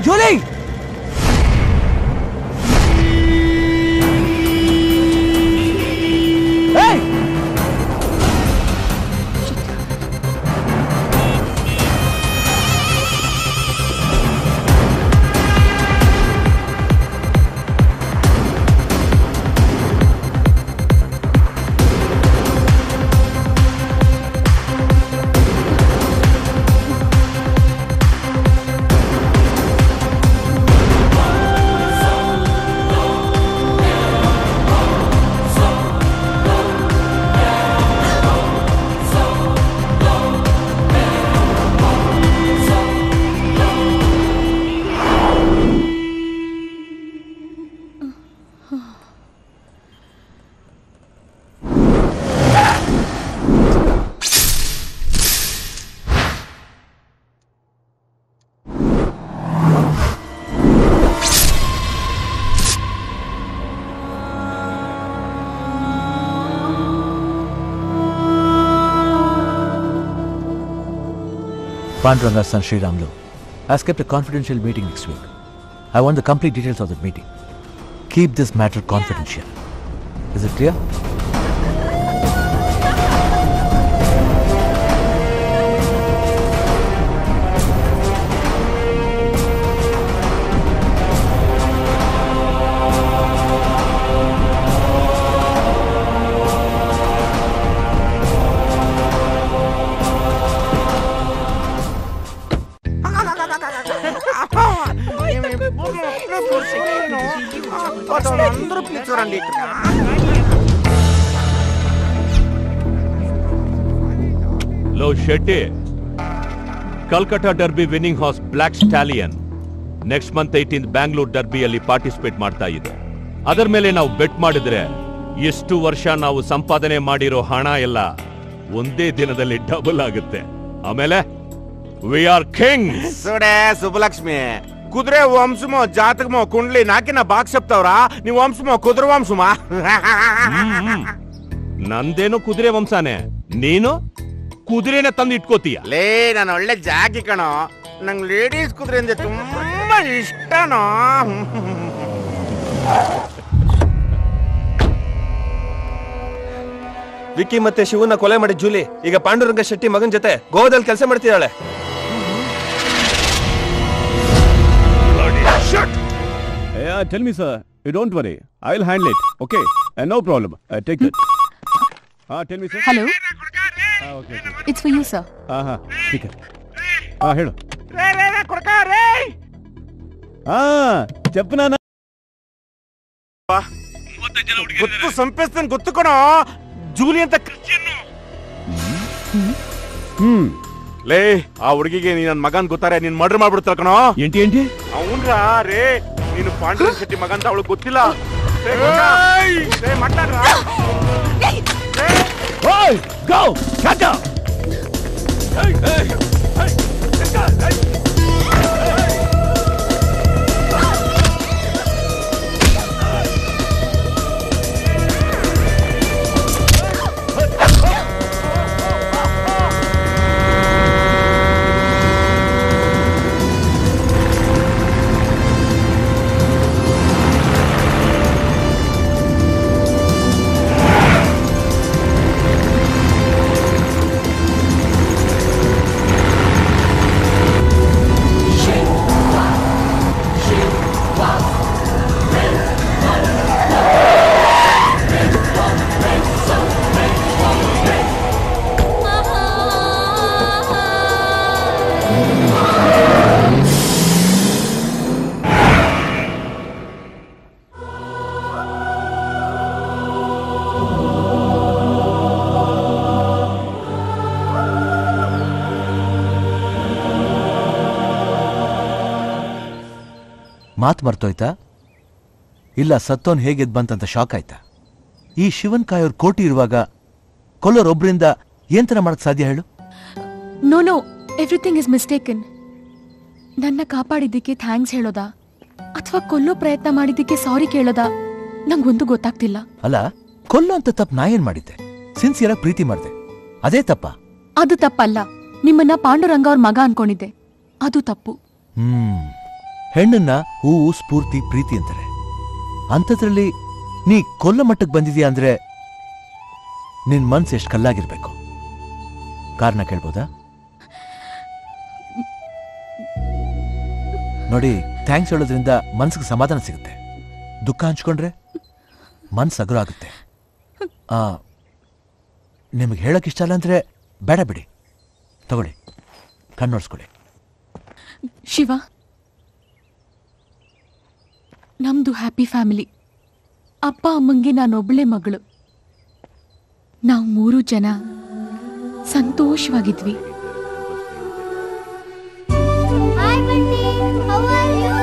Julie ಏಯ್ Panduranga son Sriramlu has kept a confidential meeting next week. I want the complete details of the meeting. Keep this matter confidential. Is it clear? అందరూ పిలిచారండి ಲೋ Shetty Calcutta derby winning horse black stallion next month eighteen Bangalore ಡರ್ಬಿಯಲ್ಲಿ participate ಮಾಡ್ತಾ ಇದೆ ಅದರ ಮೇಲೆ ನಾವು bait ಮಾಡಿದ್ರೆ ಎಷ್ಟು ವರ್ಷ ನಾವು ಸಂಪಾದನೆ ಮಾಡಿರೋ ಹಣ ಎಲ್ಲ ಒಂದೇ ದಿನದಲ್ಲಿ ಡಬಲ್ ಆಗುತ್ತೆ ಆಮೇಲೆ ವಿ ಆರ್ ಕಿಂಗ್ ಸುಡೆ ಸುಬ್ಬಲಕ್ಷ್ಮಿ కుదిరే వంశమో జాతకమో కుండ్లి నాకిన బాగా చెప్తావురా నీ వంశమో కుదురు వంశమా ನಂದೇನು ಕುದುರೆ ವಂಶಾನೆ ನೀನು ಕುದುರೆನ ತಂದು ಇಟ್ಕೋತೀಯ ಲೇ ನಾನು ಒಳ್ಳೆ ಜಾಗಿ ಕಣೋ ನಂಗೆ ಲೇಡೀಸ್ ಕುದುರೆ ಅಂದ್ರೆ ತುಂಬಾ ಇಷ್ಟನೋ ವಿಕ್ಕಿ ಮತ್ತೆ ಶಿವನ ಕೊಲೆ ಮಾಡಿದ ಜೂಲಿ ಈಗ ಪಾಂಡುರಂಗ ಶೆಟ್ಟಿ ಮಗನ್ ಜೊತೆ ಗೋವಾದಲ್ಲಿ ಕೆಲಸ ಮಾಡ್ತಿದ್ದಾಳೆ Yeah, tell me, sir. You don't worry. I'll handle it. Okay? Uh, no problem. Uh, take that. Ah, tell me, sir. Hello Ah, okay. okay. It's for you sir Ah, ha. Speaker. Ah, ಹೇಳು ಆ చెప్పు నాన్న ಗೊತ್ತು ಸಂಪೇಸ್ತನ್ ಗೊತ್ತು ಕಣೋ Julie ಅಂತ ಕ್ರಿಶ್ಚಿಯನ್ನು ಹ್ಮ್ ಲೇ ಆ ಹುಡುಗಿಗೆ ನೀ ನನ್ ಮಗನ್ ಗೊತ್ತಾರೆ ನೀನ್ ಮರ್ಡರ್ ಮಾಡ್ಬಿಡ್ತಾರ ಕಣೋ ఏంటి ఏంటి అవునరా రే నేను పాండురంగ శెట్టి మగంతా ಅವಳು ಗೊತ್ತಿಲ್ಲ రే, ಗೊತ್ತಾ? రే, ಮಟ್ಟನ್ರಾ? ఓయ్ గో క్యాచ్ అప్ ಮಾತು ಮರ್ತೋಯ್ತಾ ಇಲ್ಲ ಸತ್ತೋನ್ ಹೇಗೆದ್ ಬಂತಂತ ಶಾಕ್ ಆಯ್ತಾ ಈ ಶಿವನ್ ಕಾಯೋರ್ ಕೋಟಿ ಇರುವಾಗ ಕೊಲ್ಲೋರೊಬ್ರಿಂದ ಏನ್ತರ ಮಾಡಕ್ ಸಾಧ್ಯ ಹೇಳು no no everything is mistaken ನನ್ನ ಕಾಪಾಡಿದ್ದಕ್ಕೆ ಥ್ಯಾಂಕ್ಸ್ ಹೇಳೋದಾ ಅಥವಾ ಕೊಲ್ಲೋ ಪ್ರಯತ್ನ ಮಾಡಿದ್ದಕ್ಕೆ ಸಾರಿ ಕೇಳೋದಾ ನಂಗೊಂದು ಗೊತ್ತಾಗ್ತಿಲ್ಲ ಅಲ್ಲ ಕೊಲ್ಲೋ ಅಂತ ತಪ್ಪು ನಾ ಏನ್ ಮಾಡಿದ್ದೆ ಸಿನ್ಸಿಯರಾಗಿ ಪ್ರೀತಿ ಮಾಡ್ದೆ ಅದೇ ತಪ್ಪ ಅದು ತಪ್ಪಲ್ಲ ನಿಮ್ಮನ್ನ ಪಾಂಡುರಂಗ ಅವ್ರ ಮಗ ಅನ್ಕೊಂಡಿದ್ದೆ ಅದು ತಪ್ಪು ಹ್ಮ್ ಹೆಣ್ಣನ್ನ ಹೂವು ಸ್ಫೂರ್ತಿ ಪ್ರೀತಿ ಅಂತಾರೆ ಅಂಥದ್ರಲ್ಲಿ ನೀ ಕೊಲ್ಲ ಮಟ್ಟಕ್ಕೆ ಬಂದಿದ್ಯಾ ಅಂದ್ರೆ ನಿನ್ ಮನ್ಸು ಎಷ್ಟು ಕಲ್ಲಾಗಿರ್ಬೇಕು ಕಾರಣ ಕೇಳ್ಬೋದಾ ನೋಡಿ ಥ್ಯಾಂಕ್ಸ್ ಹೇಳೋದ್ರಿಂದ ಮನ್ಸಿಗೆ ಸಮಾಧಾನ ಸಿಗುತ್ತೆ ದುಃಖ ಹಂಚ್ಕೊಂಡ್ರೆ ಮನ್ಸು ಹಗುರ ಆಗುತ್ತೆ ಆ, ನಿಮಗೆ ಹೇಳಕ್ ಇಷ್ಟ ಇಲ್ಲ ಅಂದ್ರೆ ಬೇಡ ಬಿಡಿ ತಗೊಳ್ಳಿ ಕಣ್ಣೋಡ್ಸ್ಕೊಳ್ಳಿ ಶಿವ ನಮ್ದು ಹ್ಯಾಪಿ ಫ್ಯಾಮಿಲಿ ಅಪ್ಪ ಅಮ್ಮಂಗೆ ನಾನೊಬ್ಳೆ ಮಗಳು ನಾವು ಮೂರು ಜನ ಸಂತೋಷವಾಗಿದ್ವಿ Hi, Bunty. How are you?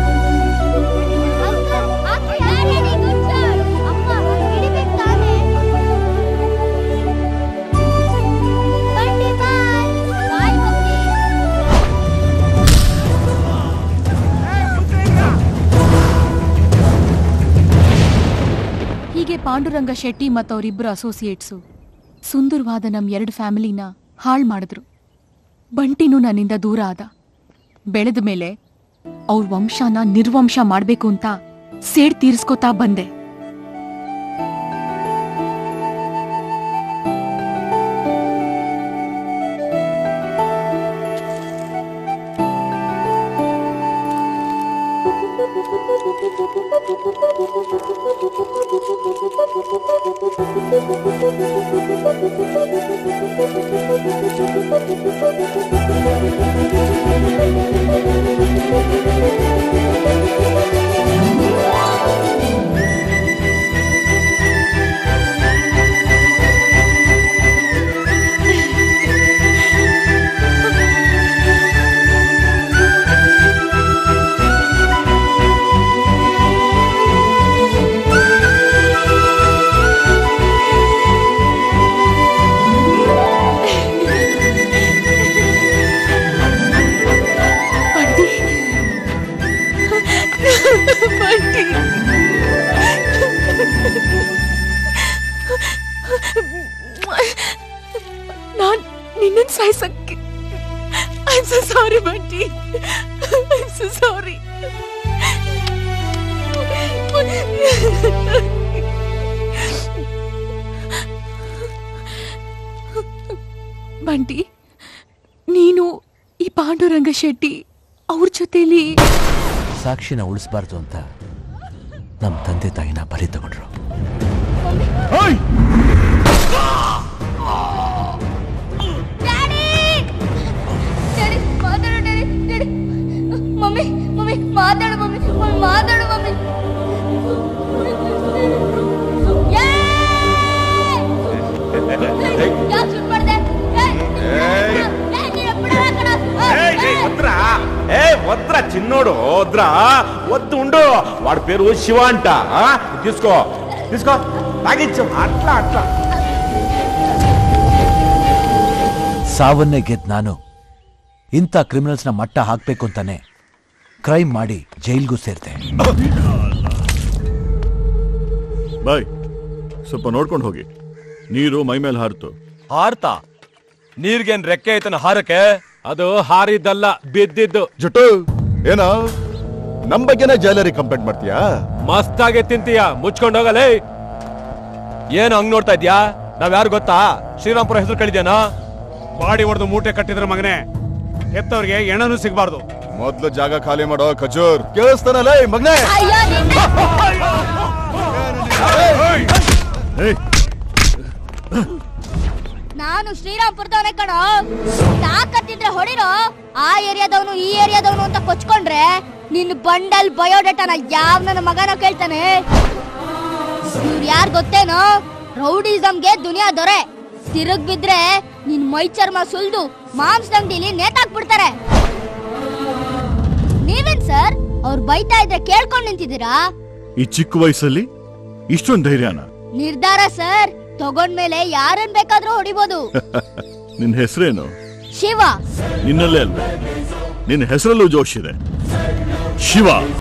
Uncle, Uncle, very good sir. ಅಮ್ಮ ಹಿಡಿಬೇಕು ತಾನೆ ಬಂಟಿ ಬಾಯ್ ಬಾಯ್ ಬಂಟಿ ಹೀಗೆ ಪಾಂಡುರಂಗ ಶೆಟ್ಟಿ ಮತ್ತು ಅವರಿಬ್ಬರು ಅಸೋಸಿಯೇಟ್ಸು ಸುಂದರವಾದ ನಮ್ಮ ಎರಡು ಫ್ಯಾಮಿಲಿನ ಹಾಳು ಮಾಡಿದ್ರು ಬಂಟಿನೂ ನನ್ನಿಂದ ದೂರ ಆದ ಬೆಳೆದ ಮೇಲೆ ಅವ್ರ ವಂಶನ ನಿರ್ವಂಶ ಮಾಡಬೇಕು ಅಂತ ಸೇಡ್ ತೀರಿಸ್ಕೋತಾ ಬಂದೆ ಬಂಟಿ ಬಂಟಿ ನಾನ್ ನಿನ್ನನ್ ಸಾಯ್ಸಕ್ಕೆ I am so sorry Bunty I am so sorry Bunty ನೀನು ಈ ಪಾಂಡುರಂಗ ಶೆಟ್ಟಿ ಅವ್ರ ಜೊತೆಲಿ ಸಾಕ್ಷಿನ ಉಳಿಸಬಾರ್ದು ಅಂತ ನಮ್ಮ ತಂದೆ ತಾಯಿನ ಬಲಿ ತಗೊಂಡ್ರು ಡ್ಯಾಡಿ ಡ್ಯಾಡಿ ಮಾತಾಡು ಡ್ಯಾಡಿ ಡ್ಯಾಡಿ ಮಮ್ಮಿ ಮಮ್ಮಿ ಮಾತಾಡು ಮಮ್ಮಿ ಮಮ್ಮಿ ಮಾತಾಡು ಮಮ್ಮಿ ಯಾಕೆ ಶುರು ಮಾಡಿದೆ వద్ర ఏ వద్ర చిన్నోడు వద్ర వద్దు ఉండు వాడి పేరు శివ అంట ఆ? తీసుకో తీసుకో తాగించు అట్లా అట్లా ಸಾವನ್ನೇ ಗೆದ್ದು ನಾನು ಇಂಥ ಕ್ರಿಮಿನಲ್ಸ್ನ ಮಟ್ಟ ಹಾಕ್ಬೇಕು ಅಂತಾನೆ ಕ್ರೈಮ್ ಮಾಡಿ ಜೈಲ್ಗೂ ಸೇರ್ತೆ ಬಾಯ್ ಸ್ವಲ್ಪ ನೋಡ್ಕೊಂಡು ಹೋಗಿ ನೀರು ಮೈ ಮೇಲೆ ಹಾರಿತು ಹಾರ್ತಾ ನೀರ್ಗೇನ್ ರೆಕ್ಕೆ ಐತನ ಹಾರಕ್ಕೆ ಅದು ಹಾರಿದ್ದಲ್ಲ ಬಿದ್ದಿದ್ದು ಜುಟ್ಟು ಏನೋ ನಮ್ ಬಗ್ಗೆನೇ ಜೈಲರಿ ಕಂಪ್ಲೇಂಟ್ ಮಾಡ್ತೀಯಾ ಮಸ್ತಾಗೆ ತಿಂತೀಯ ಮುಚ್ಕೊಂಡು ಹೋಗಲೇ ಏನ್ ಹಂಗ್ ನೋಡ್ತಾ ಇದ್ಯಾ ನಾವ್ ಯಾರು ಗೊತ್ತಾ ಶ್ರೀರಾಮ್ಪುರ ಹೆಸರು ಕಳಿದ್ಯಾನೋ ಬಾಡಿ ಹೊಡೆದು ಮೂಟೆ ಕಟ್ಟಿದ್ರ ಮಗನೇ ಹೆತ್ತವ್ರಿಗೆ ಎಣನೂ ಸಿಗಬಾರ್ದು ಮೊದ್ಲು ಜಾಗ ಖಾಲಿ ಮಾಡೋ ಖಜೂರ್ ಕೇಳಿಸ್ತಾನಲ್ಲ ಮಗ್ನೆ ಅಯ್ಯೋ ನಿನ್ನ ಏಯ್ ನಾನು ಶ್ರೀರಾಮ್ಪುರದವನೇ ಕಣೋ ತಾಕತ್ತಿದ್ರೆ ಹೊಡಿರೋ ಆ ಏರಿಯಾದವನು ಈ ಏರಿಯಾದವನು ಅಂತ ಕೊಚ್ಕೊಂಡ್ರೆ ನಿನ್ನ ಬಂಡಲ್ ಬಯೋಡೇಟಾನ ಯಾವ ನನ್ನ ಮಗನ ಕೇಳ್ತಾನೆ ಇವ್ರು ಯಾರು ಗೊತ್ತೇನೋ ರೌಡಿಸಮ್ಗೆ ದುನಿಯಾ ದೊರೆ ತಿರುಗ್ ಬಿದ್ರೆ ನಿನ್ ಮೈ ಚರ್ಮ ಸುಲ್ದು ಮಾಂಸದ ಅಂಗಡಿಲಿ ನೇತಾಕ್ಬಿಡ್ತಾರೆ ನೀವೇನ್ ಸರ್ ಅವ್ರು ಬೈತಾ ಇದ್ರೆ ಕೇಳ್ಕೊಂಡ್ ನಿಂತಿದ್ದೀರಾ ಈ ಚಿಕ್ಕ ವಯಸ್ಸಲ್ಲಿ ಇಷ್ಟೊಂದು ಧೈರ್ಯನ ನಿರ್ಧಾರ ಸರ್ ತಗೊಂಡ್ಮೇಲೆ ಯಾರನ್ ಬೇಕಾದ್ರೂ ಹೊಡಿಬೋದು ನಿನ್ ಹೆಸರೇನು ಶಿವ ನಿನ್ನಲ್ಲೇ ಅಲ್ವೇ ನಿನ್ನ ಹೆಸರಲ್ಲೂ ಜೋಶ್ ಇದೆ ಶಿವ